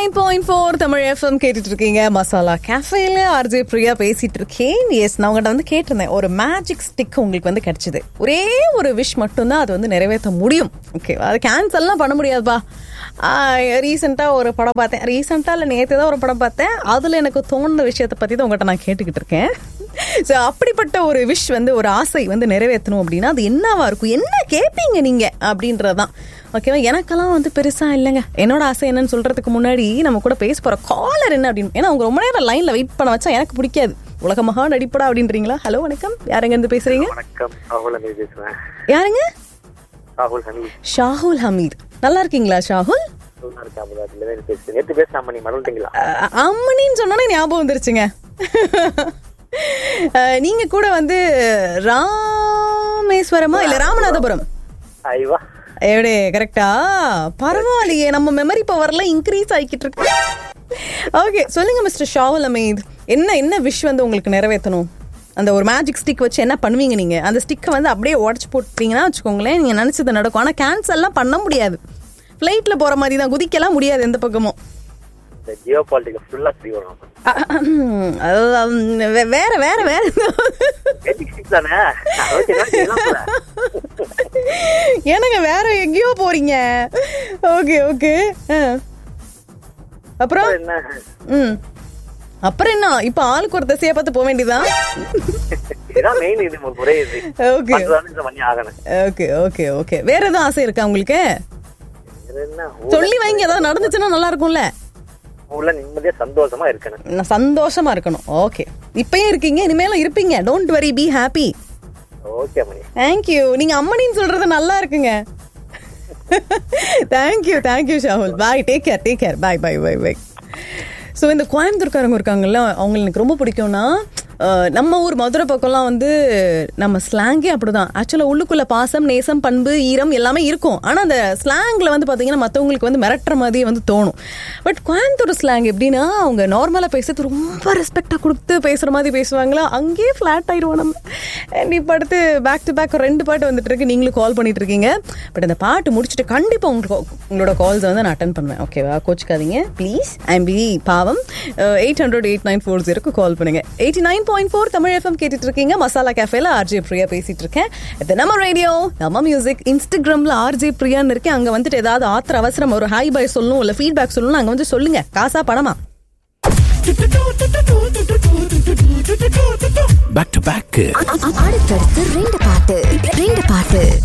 Nine point four Tamil FM கேட்டுட்டு இருக்கீங்க masala கேஃபேல RJ Priya பேசிட்டு இருக்கேன் எஸ் நான் உங்கள்கிட்ட வந்து கேட்டிருந்தேன் ஒரு மேஜிக் ஸ்டிக் உங்களுக்கு வந்து கிடைச்சது ஒரே ஒரு விஷ் மட்டும்தான் அது வந்து நிறைவேற்ற முடியும் ஓகே அது கேன்சல்லாம் பண்ண முடியாதுப்பா ரீசெண்டாக ஒரு படம் பார்த்தேன் ரீசெண்டாக இல்லை நேற்று தான் ஒரு படம் பார்த்தேன் அதில் எனக்கு தோணுன விஷயத்தை பற்றி தான் உங்கள்கிட்ட நான் கேட்டுக்கிட்டு இருக்கேன் ஸோ அப்படிப்பட்ட ஒரு விஷ் வந்து ஒரு ஆசை வந்து நிறைவேற்றணும் அப்படின்னா அது என்னவா இருக்கும் என்ன கேட்பீங்க நீங்கள் அப்படின்றது தான் ஓகேவா எனக்கெல்லாம் வந்து பெருசாக இல்லைங்க என்னோட ஆசை என்னன்னு சொல்கிறதுக்கு முன்னாடி நம்ம கூட பேச போகிற காலர் என்ன அப்படின்னு ஏன்னா அவங்க ரொம்ப நேரம் லைனில் வெயிட் பண்ண வச்சா எனக்கு பிடிக்காது உலக மகா நடிப்படா அப்படின்றீங்களா ஹலோ வணக்கம் யாருங்க இருந்து பேசுறீங்க வணக்கம் ராகுல் ஹமீத் பேசுறேன் யாருங்க ராகுல் ஹமீத் ஷாகுல் ஹமீத் நல்லா இருக்கீங்களா ஷாகுல் நல்லா இருக்கேன் அபுதாபில தான் பேசுறேன் நேற்று பேசாம நீ மறந்துட்டீங்களா அ- அம்மனின்னு சொன்னோன்னே ஞாபகம் வந்துருச்சுங்க அஹ், நீங்க கூட வந்து ராமேஸ்வரமா இல்ல ராமநாதபுரம் ஐவா எப்படி கரெக்டா பரவாயில்லையே நம்ம மெமரி பவர்லாம் இன்க்ரீஸ் ஆகிக்கிட்டு இருக்கு ஓகே சொல்லுங்க மிஸ்டர் ஷாவுல் அமீத் என்ன என்ன விஷ் வந்து உங்களுக்கு நிறைவேற்றணும் அந்த ஒரு மேஜிக் ஸ்டிக் வச்சு என்ன பண்ணுவீங்க நீங்க அந்த ஸ்டிக்கை வந்து அப்படியே உடச்சு போட்டீங்கன்னா வச்சுக்கோங்களேன் நீங்க நினைச்சது நடக்கும் ஆனா கேன்சல்லாம் பண்ண முடியாது ஃப்ளைட்ல போற மாதிரி தான் குதிக்கலாம் முடியாது எந்த பக்கமும் இந்த ஜியோ பாலிட்டிக்ல ஃபுல்லா ஃப்ரீ வரும் அஹ், வே- வேற வேற வேற மேஜிக் ஸ்டிக் தானே ஓகே நான் செய்யலாம் போல. ஏனுங்க வேற எங்கேயோ போறீங்க ஓகே ஓகே அப்புறம் என்ன ம் அப்புறம் என்ன இப்ப ஆளுக்கு ஒரு திசையை பார்த்து போக வேண்டியதான் இதுதான் மெயின் இது ஒரே இது ஓகே அதுதான் இந்த பண்ணி ஆகணும் ஓகே ஓகே ஓகே வேற எதுவும் ஆசை இருக்கா உங்களுக்கு இது என்ன சொல்லி வைங்க ஏதாவது நடந்துச்சுன்னா நல்லா இருக்கும்ல உள்ள நிம்மதியா சந்தோஷமா இருக்கணும் நான் சந்தோஷமா இருக்கணும் ஓகே இப்பயும் இருக்கீங்க இனிமேலும் இருப்பீங்க don't worry be happy okay Mani thank you நீங்க அம்மனின்னு சொல்றது நல்லா இருக்குங்க thank you thank you Shahul bhai take care take care bye bye bye bye so இந்த கோயம்புத்தூர்காரங்க இருக்காங்கல்ல அவங்க எனக்கு ரொம்ப பிடிக்கும்னா அஹ், நம்ம ஊர் மதுரை பக்கம்லாம் வந்து நம்ம ஸ்லாங்கே அப்படிதான் ஆக்சுவலாக உள்ளுக்குள்ள பாசம் நேசம் பண்பு ஈரம் எல்லாமே இருக்கும் ஆனால் அந்த ஸ்லாங்கில் வந்து பார்த்தீங்கன்னா மற்றவங்களுக்கு வந்து மிரட்டுற மாதிரி வந்து தோணும் பட் கோயம்புத்தூர் ஸ்லாங் எப்படின்னா அவங்க நார்மலாக பேசுறது ரொம்ப ரெஸ்பெக்டாக கொடுத்து பேசுகிற மாதிரி பேசுவாங்களா அங்கேயே ஃப்ளாட் ஆயிடுவோம் நம்ம And இப்போ அடுத்து பேக் டு பேக் ரெண்டு பாட்டு வந்துட்டு இருக்கு நீங்களும் கால் பண்ணிட்டு இருக்கீங்க பட் அந்த பாட்டு முடிச்சுட்டு கண்டிப்பாக உங்களுக்கு உங்களோட கால்ஸ் வந்து நான் அட்டன் பண்ணுவேன் ஓகேவா கோச்சிக்காதீங்க ப்ளீஸ் ஐம் பி பாவம் eight hundred eight nine four ஜீரோக்கு கால் பண்ணுங்க eighty nine point four Tamil FM கேட்டுட்டு இருக்கீங்க மசாலா கேஃபேல ஆர்ஜே பிரியா பேசிட்டு இருக்கேன் இது நம்ம ரேடியோ நம்ம மியூசிக் இன்ஸ்டாகிராம்ல ஆர்ஜே பிரியான்னு இருக்கேன் அங்க வந்துட்டு ஏதாவது ஆத்திர அவசரம் ஒரு ஹாய் பாய் சொல்லணும் இல்ல ஃபீட்பேக் சொல்லணும் அங்க வந்து சொல்லுங்க காசா பணமா பேக் டு பேக் அடுத்தடுத்து ரெண்டு பாட்டு ரெண்டு பாட்டு